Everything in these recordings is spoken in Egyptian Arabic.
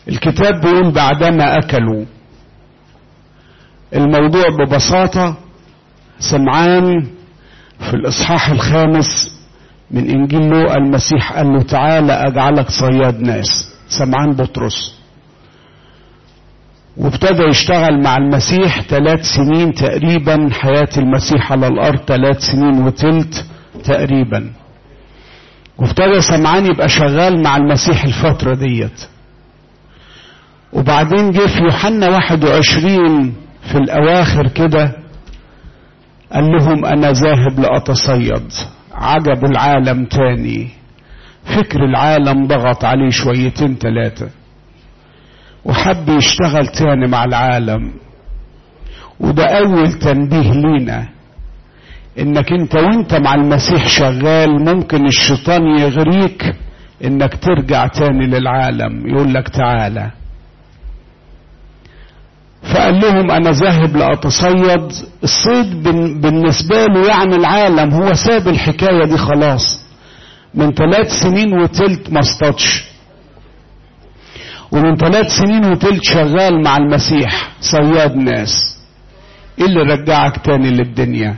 الكتاب بيقول بعدما أكلوا الموضوع ببساطة سمعان في الإصحاح الخامس من إنجيل لوقا المسيح قال له تعالى أجعلك صياد ناس سمعان بطرس وابتدى يشتغل مع المسيح ثلاث سنين تقريبا حياة المسيح على الأرض ثلاث سنين وتلت تقريبا وابتدى سمعان يبقى شغال مع المسيح الفترة ديت وبعدين جه في يوحنا 21 في الأواخر كده قال لهم أنا ذاهب لأتصيد عجب العالم تاني فكر العالم ضغط عليه شويتين ثلاثة وحب يشتغل تاني مع العالم وده أول تنبيه لينا إنك أنت وأنت مع المسيح شغال ممكن الشيطان يغريك إنك ترجع تاني للعالم يقول لك تعالى فقال لهم انا ذاهب لاتصيد الصيد بالنسبه له يعني العالم هو ساب الحكايه دي خلاص من ثلاث سنين وتلت ما اصطادش ومن ثلاث سنين وتلت شغال مع المسيح صياد ناس ايه اللي رجعك تاني للدنيا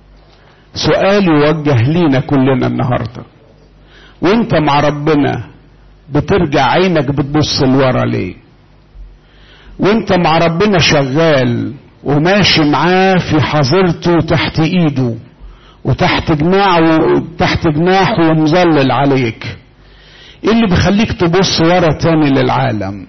سؤال يوجه لينا كلنا النهارده وانت مع ربنا بترجع عينك بتبص لورا ليه وانت مع ربنا شغال وماشي معاه في حظيرته تحت ايده وتحت جناحه تحت جناحه ومظلل عليك ايه اللي بيخليك تبص ورا تاني للعالم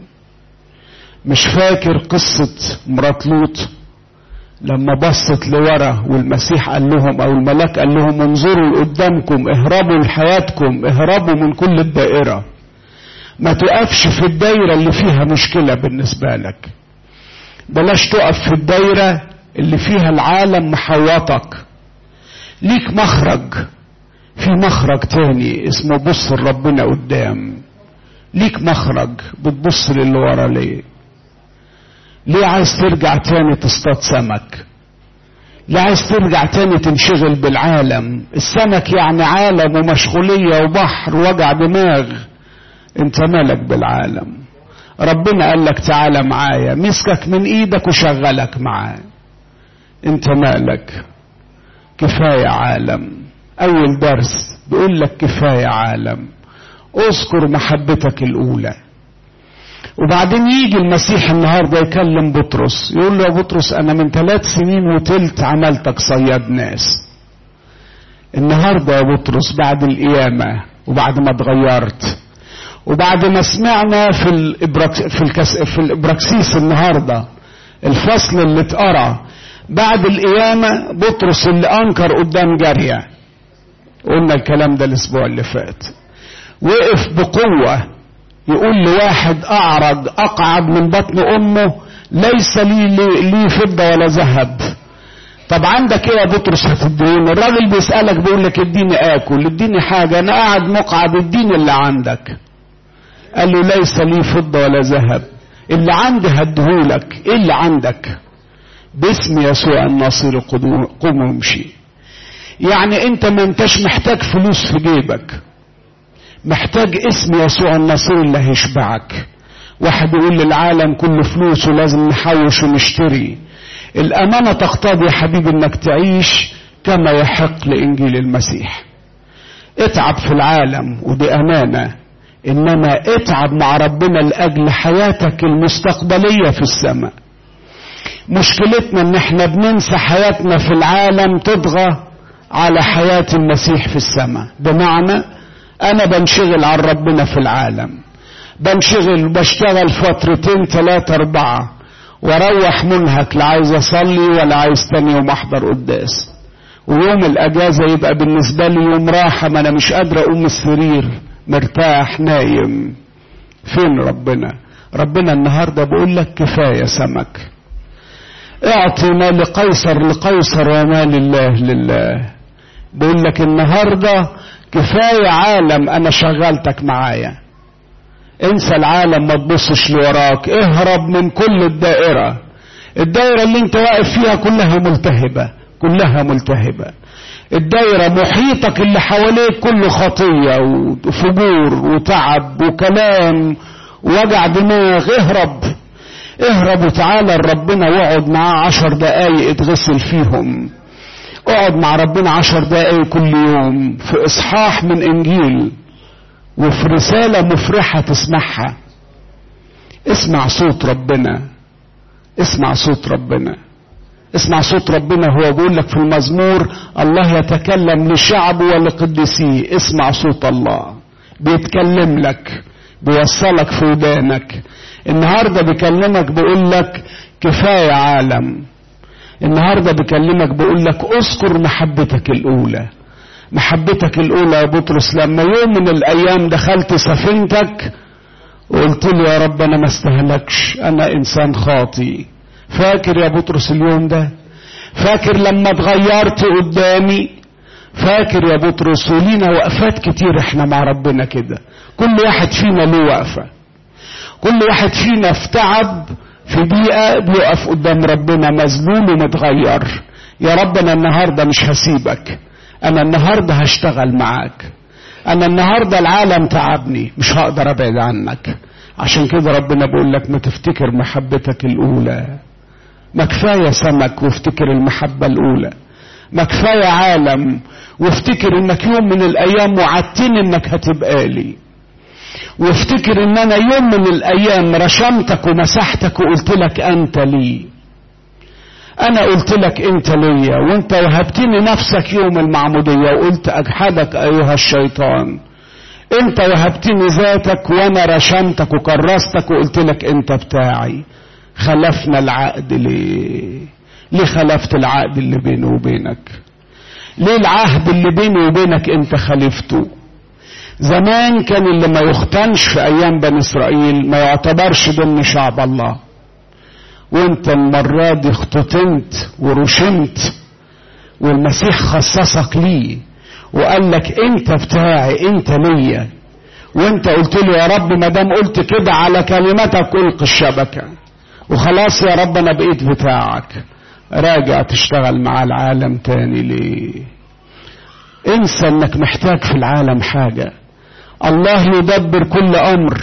مش فاكر قصة مرات لوط لما بصت لورا والمسيح قال لهم او الملاك قال لهم انظروا قدامكم اهربوا لحياتكم اهربوا من كل الدائره ما تقفش في الدايرة اللي فيها مشكلة بالنسبة لك بلاش تقف في الدايرة اللي فيها العالم محوطك ليك مخرج في مخرج تاني اسمه بص لربنا قدام ليك مخرج بتبص للي ورا ليه ليه عايز ترجع تاني تصطاد سمك ليه عايز ترجع تاني تنشغل بالعالم السمك يعني عالم ومشغولية وبحر وجع دماغ انت مالك بالعالم ربنا قال لك تعالى معايا مسكك من ايدك وشغلك معاه انت مالك كفاية عالم اول درس بيقول لك كفاية عالم اذكر محبتك الاولى وبعدين يجي المسيح النهارده يكلم بطرس يقول له يا بطرس انا من ثلاث سنين وتلت عملتك صياد ناس النهارده يا بطرس بعد القيامه وبعد ما اتغيرت وبعد ما سمعنا في الإبراك في, الكس في الابراكسيس النهارده الفصل اللي اتقرا بعد القيامه بطرس اللي انكر قدام جاريه قلنا الكلام ده الاسبوع اللي فات وقف بقوه يقول لواحد اعرج اقعد من بطن امه ليس لي لي, لي فضه ولا ذهب طب عندك ايه يا بطرس هتديني الراجل بيسالك بيقول لك اديني اكل اديني حاجه انا قاعد مقعد اديني اللي عندك قال له ليس لي فضة ولا ذهب اللي عندي هديهولك ايه اللي عندك باسم يسوع الناصر قوم وامشي يعني انت ما انتش محتاج فلوس في جيبك محتاج اسم يسوع الناصر اللي هيشبعك واحد يقول للعالم كله فلوس ولازم نحوش ونشتري الامانه تقتضي يا حبيبي انك تعيش كما يحق لانجيل المسيح اتعب في العالم ودي امانه انما اتعب مع ربنا لاجل حياتك المستقبليه في السماء مشكلتنا ان احنا بننسى حياتنا في العالم تطغى على حياه المسيح في السماء بمعنى انا بنشغل عن ربنا في العالم بنشغل بشتغل فترتين ثلاثة أربعة واروح منهك لا عايز اصلي ولا عايز تاني يوم احضر قداس ويوم الاجازة يبقى بالنسبة لي يوم راحة ما انا مش قادر اقوم السرير مرتاح نايم فين ربنا ربنا النهاردة بيقول لك كفاية سمك اعطي ما لقيصر لقيصر وما لله لله بيقول لك النهاردة كفاية عالم انا شغلتك معايا انسى العالم ما تبصش لوراك اهرب من كل الدائرة الدائرة اللي انت واقف فيها كلها ملتهبة كلها ملتهبة الدايرة محيطك اللي حواليك كله خطية وفجور وتعب وكلام وجع دماغ اهرب اهرب وتعالى لربنا واقعد معاه عشر دقايق اتغسل فيهم اقعد مع ربنا عشر دقايق كل يوم في اصحاح من انجيل وفي رسالة مفرحة تسمعها اسمع صوت ربنا اسمع صوت ربنا اسمع صوت ربنا هو بيقول لك في المزمور الله يتكلم لشعبه ولقدسيه اسمع صوت الله بيتكلم لك بيوصلك في ودانك النهارده بيكلمك بيقول لك كفايه عالم النهارده بيكلمك بيقول لك اذكر محبتك الاولى محبتك الاولى يا بطرس لما يوم من الايام دخلت سفينتك وقلت له يا رب انا ما استهلكش انا انسان خاطي فاكر يا بطرس اليوم ده فاكر لما اتغيرت قدامي فاكر يا بطرس ولينا وقفات كتير احنا مع ربنا كده كل واحد فينا له وقفه كل واحد فينا في تعب في بيئة بيقف قدام ربنا مذلول ومتغير يا رب انا النهاردة مش هسيبك انا النهاردة هشتغل معاك انا النهاردة العالم تعبني مش هقدر ابعد عنك عشان كده ربنا بيقول لك ما تفتكر محبتك الاولى ما كفاية سمك وافتكر المحبة الاولى ما كفاية عالم وافتكر انك يوم من الايام وعدتني انك هتبقى لي وافتكر ان انا يوم من الايام رشمتك ومسحتك وقلت لك انت لي انا قلت لك انت ليا وانت وهبتني نفسك يوم المعمودية وقلت اجحدك ايها الشيطان انت وهبتني ذاتك وانا رشمتك وكرستك وقلت لك انت بتاعي خلفنا العقد ليه ليه خلفت العقد اللي بيني وبينك ليه العهد اللي بيني وبينك انت خلفته زمان كان اللي ما يختنش في ايام بني اسرائيل ما يعتبرش ضمن شعب الله وانت المرة دي اختتنت ورشمت والمسيح خصصك ليه وقال لك انت بتاعي انت ليا وانت قلت له يا رب ما دام قلت كده على كلمتك الق الشبكه وخلاص يا رب انا بقيت بتاعك راجع تشتغل مع العالم تاني ليه انسى انك محتاج في العالم حاجه الله يدبر كل امر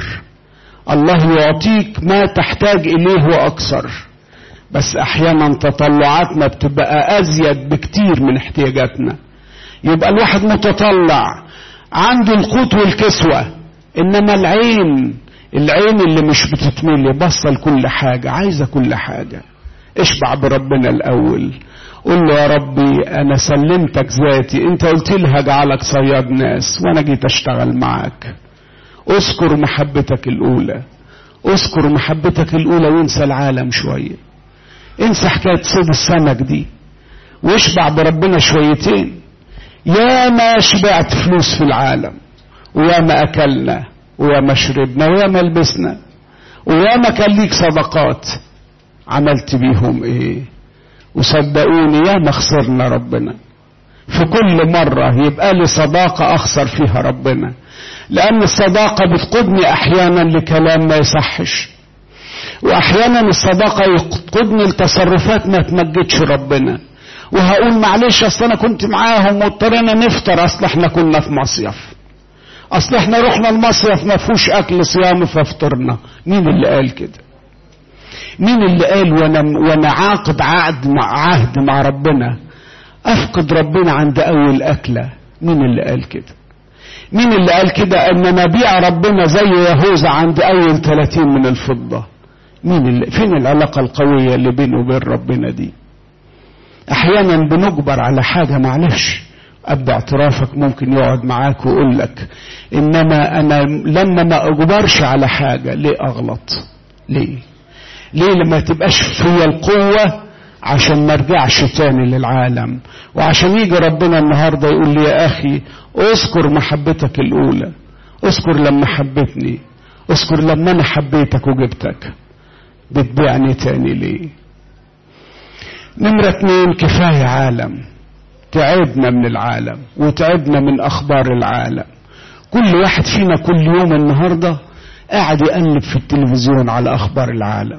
الله يعطيك ما تحتاج اليه واكثر بس احيانا تطلعاتنا بتبقى ازيد بكتير من احتياجاتنا يبقى الواحد متطلع عنده القوت والكسوة انما العين العين اللي مش بتتملي بصة لكل حاجة عايزة كل حاجة اشبع بربنا الاول قول له يا ربي انا سلمتك ذاتي انت قلت لي هجعلك صياد ناس وانا جيت اشتغل معاك اذكر محبتك الاولى اذكر محبتك الاولى وانسى العالم شوية انسى حكاية صيد السمك دي واشبع بربنا شويتين يا ما شبعت فلوس في العالم ويا ما اكلنا ويا ما شربنا ويا ما لبسنا ويا ما كان ليك صدقات عملت بيهم ايه وصدقوني يا ما خسرنا ربنا في كل مرة يبقى لي صداقة أخسر فيها ربنا لأن الصداقة بتقودني أحيانا لكلام ما يصحش وأحيانا الصداقة يقودني لتصرفات ما تمجدش ربنا وهقول معلش أصل أنا كنت معاهم واضطرينا نفطر أصل إحنا كنا في مصيف أصل إحنا رحنا المصيف ما فيهوش أكل صيام ففطرنا مين اللي قال كده مين اللي قال وانا وانا عاقد عقد مع عهد مع ربنا افقد ربنا عند اول اكله مين اللي قال كده مين اللي قال كده ان نبيع ربنا زي يهوذا عند اول 30 من الفضه مين اللي فين العلاقه القويه اللي بينه وبين ربنا دي احيانا بنجبر على حاجه معلش ابدا اعترافك ممكن يقعد معاك ويقول لك انما انا لما ما اجبرش على حاجه ليه اغلط ليه ليه لما تبقاش فيا القوة عشان ما ارجعش تاني للعالم وعشان يجي ربنا النهاردة يقول لي يا أخي اذكر محبتك الأولى اذكر لما حبتني اذكر لما أنا حبيتك وجبتك بتبيعني تاني ليه نمرة اتنين كفاية عالم تعبنا من العالم وتعبنا من أخبار العالم كل واحد فينا كل يوم النهارده قاعد يقلب في التلفزيون على أخبار العالم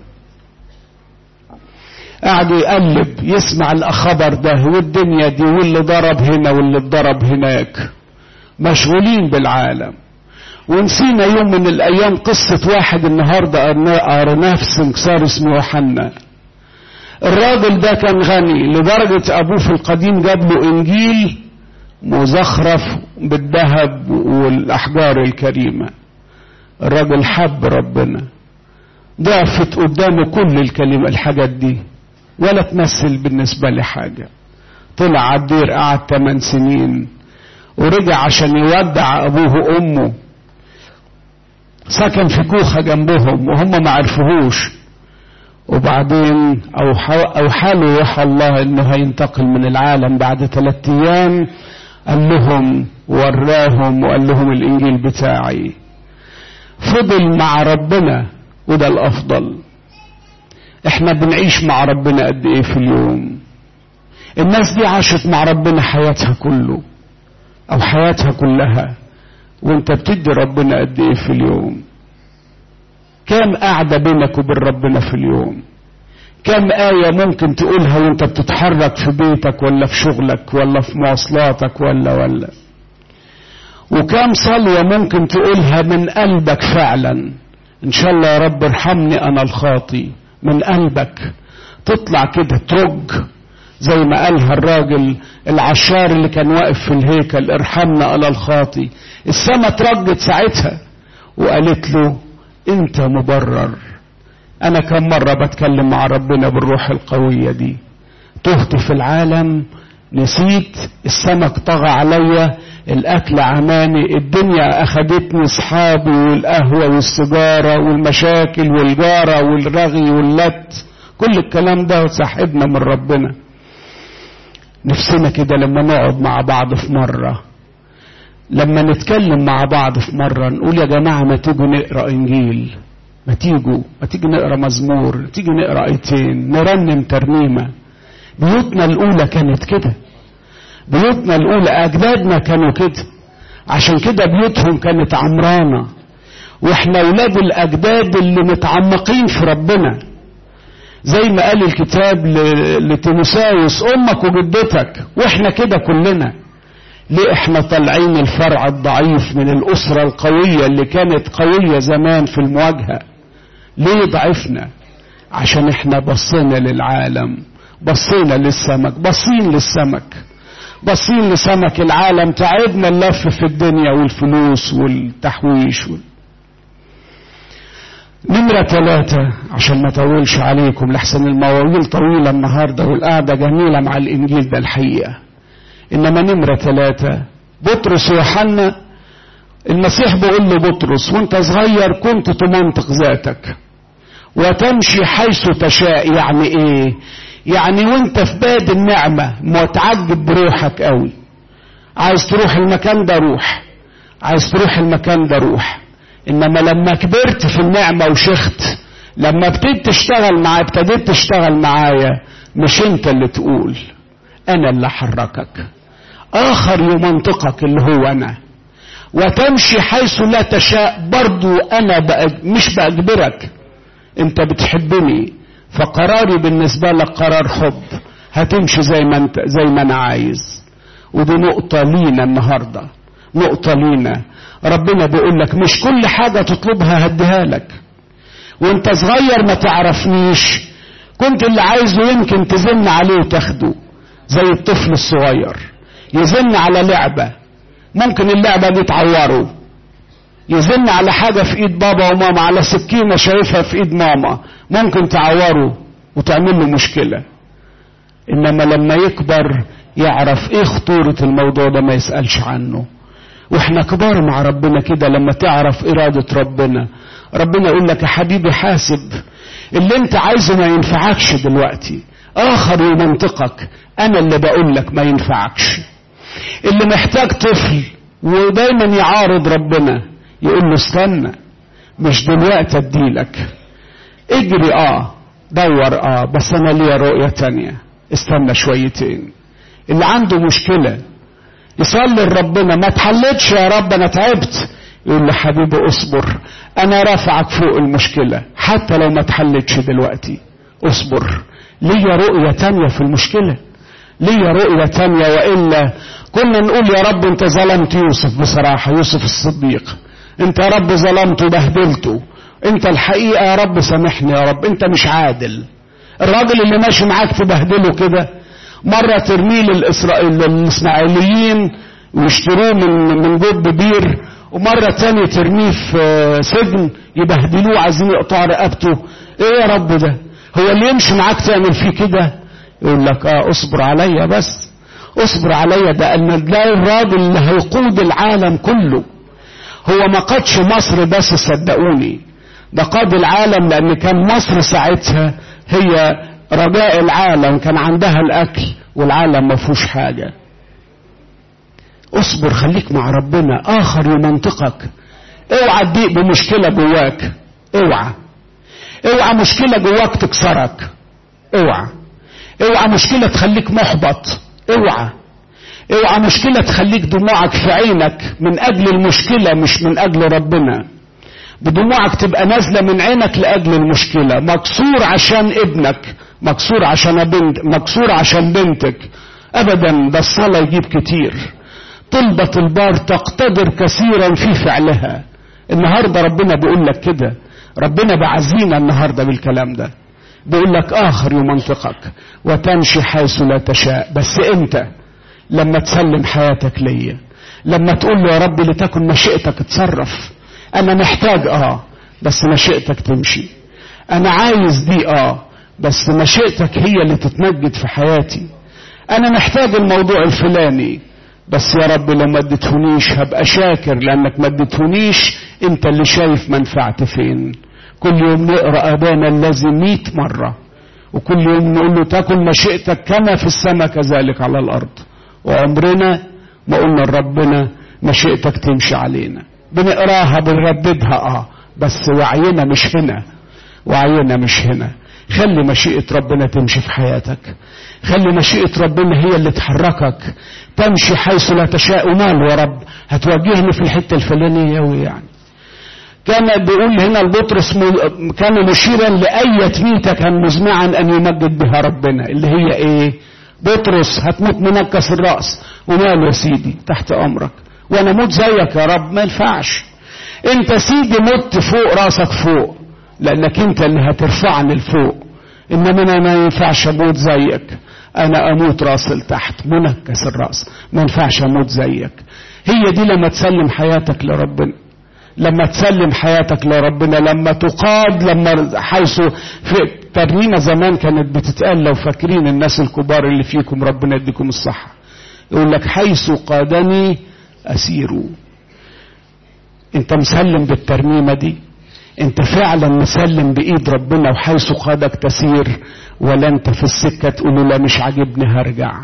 قاعد يقلب يسمع الخبر ده والدنيا دي واللي ضرب هنا واللي اتضرب هناك مشغولين بالعالم ونسينا يوم من الايام قصة واحد النهاردة قرناه في سنكسار اسمه يوحنا الراجل ده كان غني لدرجة ابوه في القديم جاب له انجيل مزخرف بالذهب والاحجار الكريمة الراجل حب ربنا ضعفت قدامه كل الكلمة الحاجات دي ولا تمثل بالنسبة لي حاجة طلع على الدير قعد 8 سنين ورجع عشان يودع ابوه وامه سكن في كوخه جنبهم وهم ما عرفوهوش وبعدين اوحى له روح الله انه هينتقل من العالم بعد ثلاثة ايام قال لهم وراهم وقال لهم الانجيل بتاعي فضل مع ربنا وده الافضل احنا بنعيش مع ربنا قد ايه في اليوم الناس دي عاشت مع ربنا حياتها كله او حياتها كلها وانت بتدي ربنا قد ايه في اليوم كم قاعدة بينك وبين ربنا في اليوم كم آية ممكن تقولها وانت بتتحرك في بيتك ولا في شغلك ولا في مواصلاتك ولا ولا وكم صلوة ممكن تقولها من قلبك فعلا ان شاء الله يا رب ارحمني انا الخاطي من قلبك تطلع كده ترج زي ما قالها الراجل العشار اللي كان واقف في الهيكل ارحمنا انا الخاطي السما ترجت ساعتها وقالت له انت مبرر انا كم مرة بتكلم مع ربنا بالروح القوية دي تهت في العالم نسيت السمك طغى عليا الاكل عماني الدنيا اخدتني اصحابي والقهوة والسجارة والمشاكل والجارة والرغي واللت كل الكلام ده سحبنا من ربنا نفسنا كده لما نقعد مع بعض في مرة لما نتكلم مع بعض في مرة نقول يا جماعة ما تيجوا نقرأ إنجيل ما تيجوا ما تيجي نقرأ مزمور تيجي نقرأ آيتين نرنم ترنيمة بيوتنا الأولى كانت كده بيوتنا الأولى أجدادنا كانوا كده عشان كده بيوتهم كانت عمرانة واحنا أولاد الأجداد اللي متعمقين في ربنا زي ما قال الكتاب لتيموساوس امك وجدتك واحنا كده كلنا ليه احنا طالعين الفرع الضعيف من الاسرة القوية اللي كانت قوية زمان في المواجهة ليه ضعفنا عشان احنا بصينا للعالم بصينا للسمك بصين للسمك بصين لسمك العالم تعبنا اللف في الدنيا والفلوس والتحويش وال... نمرة ثلاثة عشان ما اطولش عليكم لحسن المواويل طويلة النهاردة والقعدة جميلة مع الإنجيل ده الحقيقة إنما نمرة ثلاثة بطرس ويوحنا المسيح بيقول له بطرس وانت صغير كنت تمنطق ذاتك وتمشي حيث تشاء يعني ايه يعني وانت في باد النعمة متعجب بروحك قوي عايز تروح المكان ده روح عايز تروح المكان ده روح انما لما كبرت في النعمة وشخت لما ابتديت تشتغل معايا ابتديت تشتغل معايا مش انت اللي تقول انا اللي حركك اخر يمنطقك اللي هو انا وتمشي حيث لا تشاء برضو انا بأج... مش باجبرك انت بتحبني فقراري بالنسبة لك قرار حب هتمشي زي ما انت زي ما انا عايز ودي نقطة لينا النهاردة نقطة لينا ربنا بيقول لك مش كل حاجة تطلبها هديها لك وانت صغير ما تعرفنيش كنت اللي عايزه يمكن تزن عليه وتاخده زي الطفل الصغير يزن على لعبة ممكن اللعبة دي تعوره يزن على حاجة في ايد بابا وماما على سكينة شايفها في ايد ماما ممكن تعوره وتعمل له مشكلة انما لما يكبر يعرف ايه خطورة الموضوع ده ما يسألش عنه واحنا كبار مع ربنا كده لما تعرف ارادة ربنا ربنا يقول لك يا حبيبي حاسب اللي انت عايزه ما ينفعكش دلوقتي اخر يمنطقك انا اللي بقول لك ما ينفعكش اللي محتاج طفل ودايما يعارض ربنا يقول له استنى مش دلوقتي اديلك اجري اه دور اه بس انا ليا رؤية تانية استنى شويتين اللي عنده مشكلة يصلي لربنا ما تحلتش يا رب انا تعبت يقول له حبيبي اصبر انا رافعك فوق المشكلة حتى لو ما تحلتش دلوقتي اصبر ليا رؤية تانية في المشكلة ليا رؤية تانية وإلا كنا نقول يا رب انت ظلمت يوسف بصراحة يوسف الصديق انت يا رب ظلمته وبهدلته انت الحقيقة يا رب سامحني يا رب انت مش عادل الراجل اللي ماشي معاك تبهدله كده مرة ترميه للإسماعيليين ويشتروه من من جب بير ومرة تانية ترميه في سجن يبهدلوه عايزين يقطعوا رقبته ايه يا رب ده هو اللي يمشي معاك تعمل فيه كده يقول لك اه اصبر عليا بس اصبر عليا ده ان ده الراجل اللي هيقود العالم كله هو ما قادش مصر بس صدقوني ده قاد العالم لان كان مصر ساعتها هي رجاء العالم كان عندها الاكل والعالم ما فيهوش حاجه اصبر خليك مع ربنا اخر يمنطقك اوعى تضيق بمشكله جواك اوعى اوعى مشكله جواك تكسرك اوعى اوعى مشكله تخليك محبط اوعى اوعى مشكله تخليك دموعك في عينك من اجل المشكله مش من اجل ربنا بدموعك تبقى نازله من عينك لاجل المشكله مكسور عشان ابنك مكسور عشان بنت مكسور عشان بنتك ابدا ده الصلاه يجيب كتير طلبة البار تقتدر كثيرا في فعلها النهاردة ربنا بيقول لك كده ربنا بعزينا النهاردة بالكلام ده بيقول لك آخر يمنطقك وتمشي حيث لا تشاء بس أنت لما تسلم حياتك ليا لما تقول له يا رب لتكن مشيئتك اتصرف أنا محتاج آه بس مشيئتك تمشي أنا عايز دي آه بس مشيئتك هي اللي تتمجد في حياتي أنا محتاج الموضوع الفلاني بس يا رب لو ما اديتهونيش هبقى شاكر لانك ما اديتهونيش انت اللي شايف منفعتي فين كل يوم نقرا ابانا الذي مئة مره وكل يوم نقول له تكن مشيئتك كما في السماء كذلك على الارض وعمرنا ما قلنا لربنا مشيئتك تمشي علينا بنقراها بنرددها اه بس وعينا مش هنا وعينا مش هنا خلي مشيئة ربنا تمشي في حياتك خلي مشيئة ربنا هي اللي تحركك تمشي حيث لا تشاء مال يا رب هتوجهني في الحتة الفلانية ويعني كان بيقول هنا البطرس كان مشيرا لأية ميتة كان مزمعا أن يمجد بها ربنا اللي هي إيه بطرس هتموت منكس الرأس وماله يا سيدي تحت أمرك وأنا موت زيك يا رب ما ينفعش أنت سيدي مت فوق راسك فوق لأنك أنت اللي هترفعني لفوق إنما أنا ما ينفعش أموت زيك أنا أموت راس لتحت منكس الرأس ما ينفعش أموت زيك هي دي لما تسلم حياتك لربنا لما تسلم حياتك لربنا لما تقاد لما حيث في ترنيمة زمان كانت بتتقال لو فاكرين الناس الكبار اللي فيكم ربنا يديكم الصحة يقول لك حيث قادني أسير انت مسلم بالترنيمة دي انت فعلا مسلم بايد ربنا وحيث قادك تسير ولا انت في السكه تقول لا مش عاجبني هرجع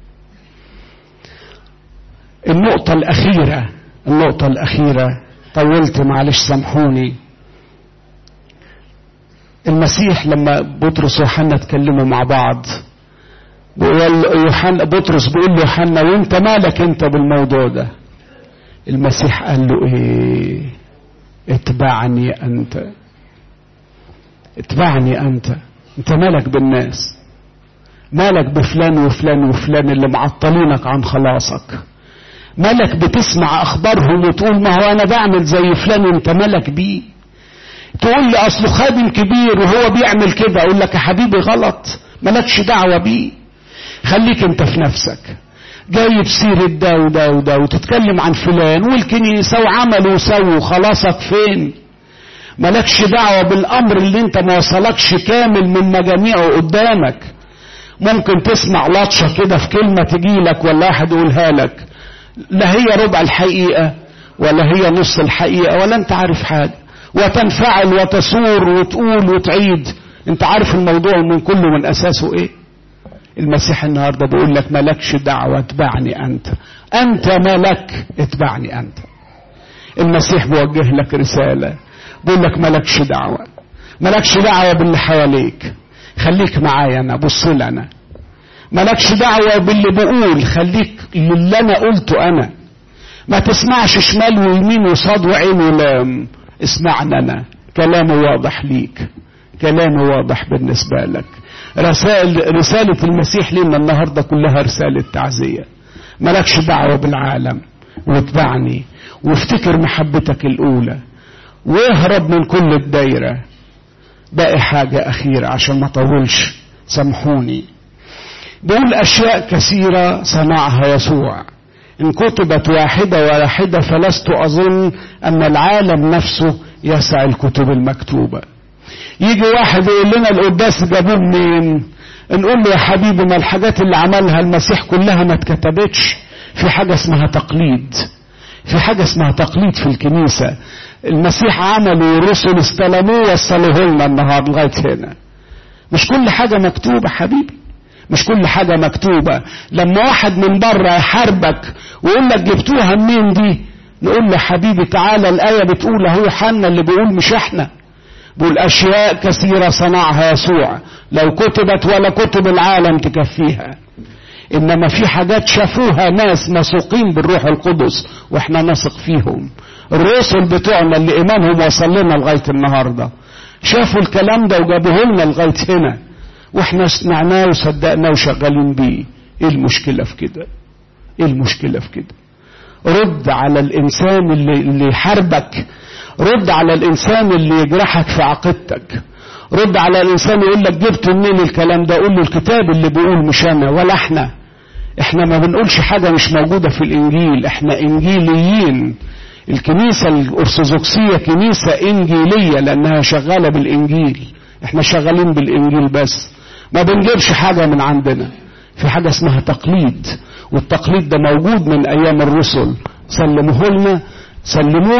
النقطة الأخيرة النقطة الأخيرة طولت معلش سامحوني المسيح لما بطرس ويوحنا اتكلموا مع بعض بيقول يوحنا بطرس بيقول له يوحنا وانت مالك انت بالموضوع ده المسيح قال له ايه اتبعني انت اتبعني انت انت مالك بالناس مالك بفلان وفلان وفلان اللي معطلينك عن خلاصك مالك بتسمع اخبارهم وتقول ما هو انا بعمل زي فلان انت مالك بيه تقول لي اصله خادم كبير وهو بيعمل كده اقول لك يا حبيبي غلط مالكش دعوه بيه خليك انت في نفسك جايب سيرة ده وده وده وتتكلم عن فلان والكنيسة وعملوا وسووا خلاصك فين مالكش دعوة بالأمر اللي انت ما وصلكش كامل من مجاميعه قدامك ممكن تسمع لطشة كده في كلمة تجيلك ولا واحد يقولها لك لا هي ربع الحقيقة ولا هي نص الحقيقة ولا انت عارف حاجة وتنفعل وتثور وتقول وتعيد انت عارف الموضوع من كله من اساسه ايه المسيح النهارده بيقول لك مالكش دعوه اتبعني انت انت مالك اتبعني انت المسيح بيوجه لك رساله بيقول لك مالكش دعوه مالكش دعوه باللي حواليك خليك معايا انا بص لي انا مالكش دعوه باللي بقول خليك للي انا قلته انا ما تسمعش شمال ويمين وصاد وعين ولام اسمعني انا كلامي واضح ليك كلامي واضح بالنسبه لك رسائل رسالة المسيح لنا النهاردة كلها رسالة تعزية مالكش دعوة بالعالم واتبعني وافتكر محبتك الأولى واهرب من كل الدايرة باقي حاجة أخيرة عشان ما طولش سامحوني بقول أشياء كثيرة صنعها يسوع إن كتبت واحدة واحدة فلست أظن أن العالم نفسه يسع الكتب المكتوبة يجي واحد يقول لنا القداس جابوه منين نقول له يا حبيبي ما الحاجات اللي عملها المسيح كلها ما اتكتبتش في حاجة اسمها تقليد في حاجة اسمها تقليد في الكنيسة المسيح عمله ورسل استلموه وصلوه لنا النهارده لغاية هنا مش كل حاجة مكتوبة حبيبي مش كل حاجة مكتوبة لما واحد من بره يحاربك ويقول لك جبتوها منين دي نقول له حبيبي تعالى الآية بتقول اهو حنا اللي بيقول مش احنا بيقول أشياء كثيرة صنعها يسوع لو كتبت ولا كتب العالم تكفيها إنما في حاجات شافوها ناس مسوقين بالروح القدس وإحنا نثق فيهم الرسل بتوعنا اللي إيمانهم وصل لنا لغاية النهاردة شافوا الكلام ده وجابوه لنا لغاية هنا واحنا سمعناه وصدقناه وشغالين بيه ايه المشكلة في كده ايه المشكلة في كده رد على الانسان اللي, اللي يحاربك رد على الانسان اللي يجرحك في عقيدتك رد على الانسان يقول لك جبت منين الكلام ده قول له الكتاب اللي بيقول مش انا ولا احنا احنا ما بنقولش حاجة مش موجودة في الانجيل احنا انجيليين الكنيسة الارثوذكسية كنيسة انجيلية لانها شغالة بالانجيل احنا شغالين بالانجيل بس ما بنجيبش حاجة من عندنا في حاجة اسمها تقليد والتقليد ده موجود من ايام الرسل سلموه لنا سلموه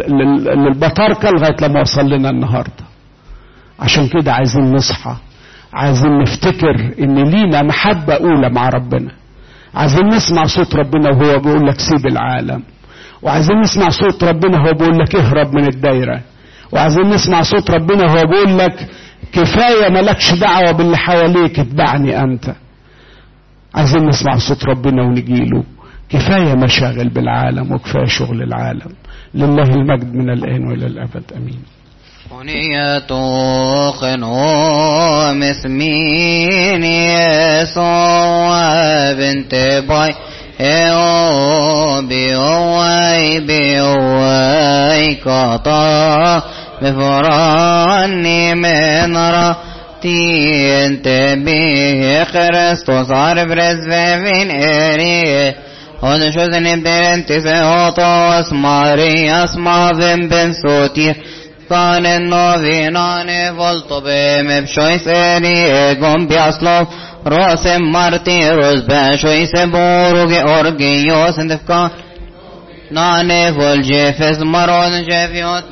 للبطاركة لغاية لما وصل لنا النهاردة عشان كده عايزين نصحى عايزين نفتكر ان لينا محبة اولى مع ربنا عايزين نسمع صوت ربنا وهو بيقول لك سيب العالم وعايزين نسمع صوت ربنا وهو بيقول لك اهرب من الدايرة وعايزين نسمع صوت ربنا وهو بيقول لك كفاية ملكش دعوة باللي حواليك اتبعني انت عايزين نسمع صوت ربنا ونجيله كفاية مشاغل بالعالم وكفاية شغل العالم لله المجد من الآن وإلى الأبد أمين ونية خنوم اسمين يسوع بنت باي ايو بيوي بيوي قطا بفراني من راتي انت به خرستوس عرف رزفين اريه هون شو زنبدر انت سيوطوس ماري اسمع بن بن صوتي كان النوفينان فولتو بهم بشويس اري اقوم بيصلو روس مارتي روز بشويس بوروغي اورغيوس اندفكان ناني فول جيفز مرون جيفيوت